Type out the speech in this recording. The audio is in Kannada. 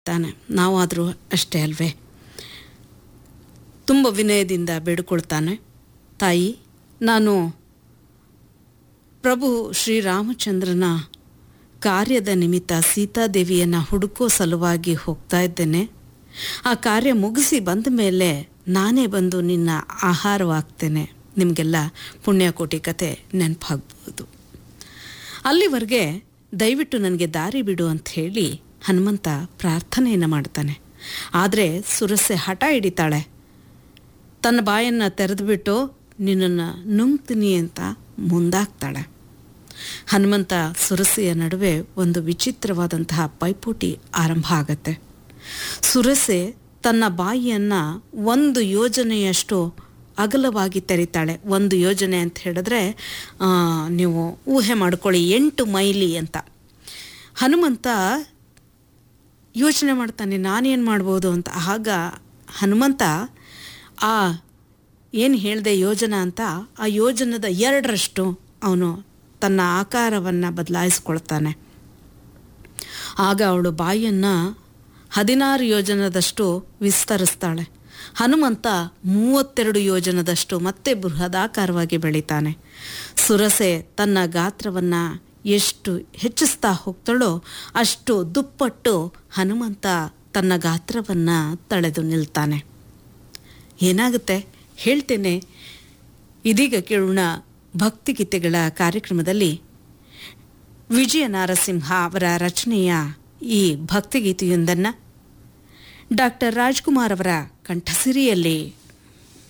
ತಾನೆ ನಾವಾದರೂ ಅಷ್ಟೇ ಅಲ್ವೇ ತುಂಬ ವಿನಯದಿಂದ ಬೇಡಿಕೊಳ್ತಾನೆ ತಾಯಿ ನಾನು ಪ್ರಭು ಶ್ರೀರಾಮಚಂದ್ರನ ಕಾರ್ಯದ ನಿಮಿತ್ತ ಸೀತಾದೇವಿಯನ್ನು ಹುಡುಕೋ ಸಲುವಾಗಿ ಹೋಗ್ತಾ ಇದ್ದೇನೆ ಆ ಕಾರ್ಯ ಮುಗಿಸಿ ಬಂದ ಮೇಲೆ ನಾನೇ ಬಂದು ನಿನ್ನ ಆಹಾರವಾಗ್ತೇನೆ ನಿಮಗೆಲ್ಲ ಪುಣ್ಯಕೋಟಿ ಕತೆ ನೆನಪಾಗ್ಬೋದು ಅಲ್ಲಿವರೆಗೆ ದಯವಿಟ್ಟು ನನಗೆ ದಾರಿ ಬಿಡು ಅಂತ ಹೇಳಿ ಹನುಮಂತ ಪ್ರಾರ್ಥನೆಯನ್ನು ಮಾಡ್ತಾನೆ ಆದರೆ ಸುರಸೆ ಹಠ ಹಿಡಿತಾಳೆ ತನ್ನ ಬಾಯನ್ನು ತೆರೆದುಬಿಟ್ಟು ನಿನ್ನನ್ನು ನುಂಗ್ತೀನಿ ಅಂತ ಮುಂದಾಗ್ತಾಳೆ ಹನುಮಂತ ಸುರಸೆಯ ನಡುವೆ ಒಂದು ವಿಚಿತ್ರವಾದಂತಹ ಪೈಪೋಟಿ ಆರಂಭ ಆಗತ್ತೆ ಸುರಸೆ ತನ್ನ ಬಾಯಿಯನ್ನು ಒಂದು ಯೋಜನೆಯಷ್ಟು ಅಗಲವಾಗಿ ತೆರಿತಾಳೆ ಒಂದು ಯೋಜನೆ ಅಂತ ಹೇಳಿದ್ರೆ ಆ, ನೀವು ಊಹೆ ಮಾಡ್ಕೊಳ್ಳಿ ಎಂಟು ಮೈಲಿ ಅಂತ ಹನುಮಂತ ಯೋಚನೆ ಮಾಡ್ತಾನೆ ನಾನೇನು ಮಾಡ್ಬೋದು ಅಂತ ಆಗ ಹನುಮಂತ ಆ ಏನು ಹೇಳಿದೆ ಯೋಜನ ಅಂತ ಆ ಯೋಜನದ ಎರಡರಷ್ಟು ಅವನು ತನ್ನ ಆಕಾರವನ್ನು ಬದಲಾಯಿಸ್ಕೊಳ್ತಾನೆ ಆಗ ಅವಳು ಬಾಯಿಯನ್ನು ಹದಿನಾರು ಯೋಜನದಷ್ಟು ವಿಸ್ತರಿಸ್ತಾಳೆ ಹನುಮಂತ ಮೂವತ್ತೆರಡು ಯೋಜನದಷ್ಟು ಮತ್ತೆ ಬೃಹದಾಕಾರವಾಗಿ ಬೆಳಿತಾನೆ ಸುರಸೆ ತನ್ನ ಗಾತ್ರವನ್ನು ಎಷ್ಟು ಹೆಚ್ಚಿಸ್ತಾ ಹೋಗ್ತಾಳೋ ಅಷ್ಟು ದುಪ್ಪಟ್ಟು ಹನುಮಂತ ತನ್ನ ಗಾತ್ರವನ್ನು ತಳೆದು ನಿಲ್ತಾನೆ ಏನಾಗುತ್ತೆ ಹೇಳ್ತೇನೆ ಇದೀಗ ಕೇಳೋಣ ಭಕ್ತಿಗೀತೆಗಳ ಕಾರ್ಯಕ್ರಮದಲ್ಲಿ ವಿಜಯ ನಾರಸಿಂಹ ಅವರ ರಚನೆಯ ಈ ಭಕ್ತಿಗೀತೆಯೊಂದನ್ನು ಡಾಕ್ಟರ್ ರಾಜ್ಕುಮಾರ್ ಅವರ ಕಂಠಸಿರಿಯಲ್ಲಿ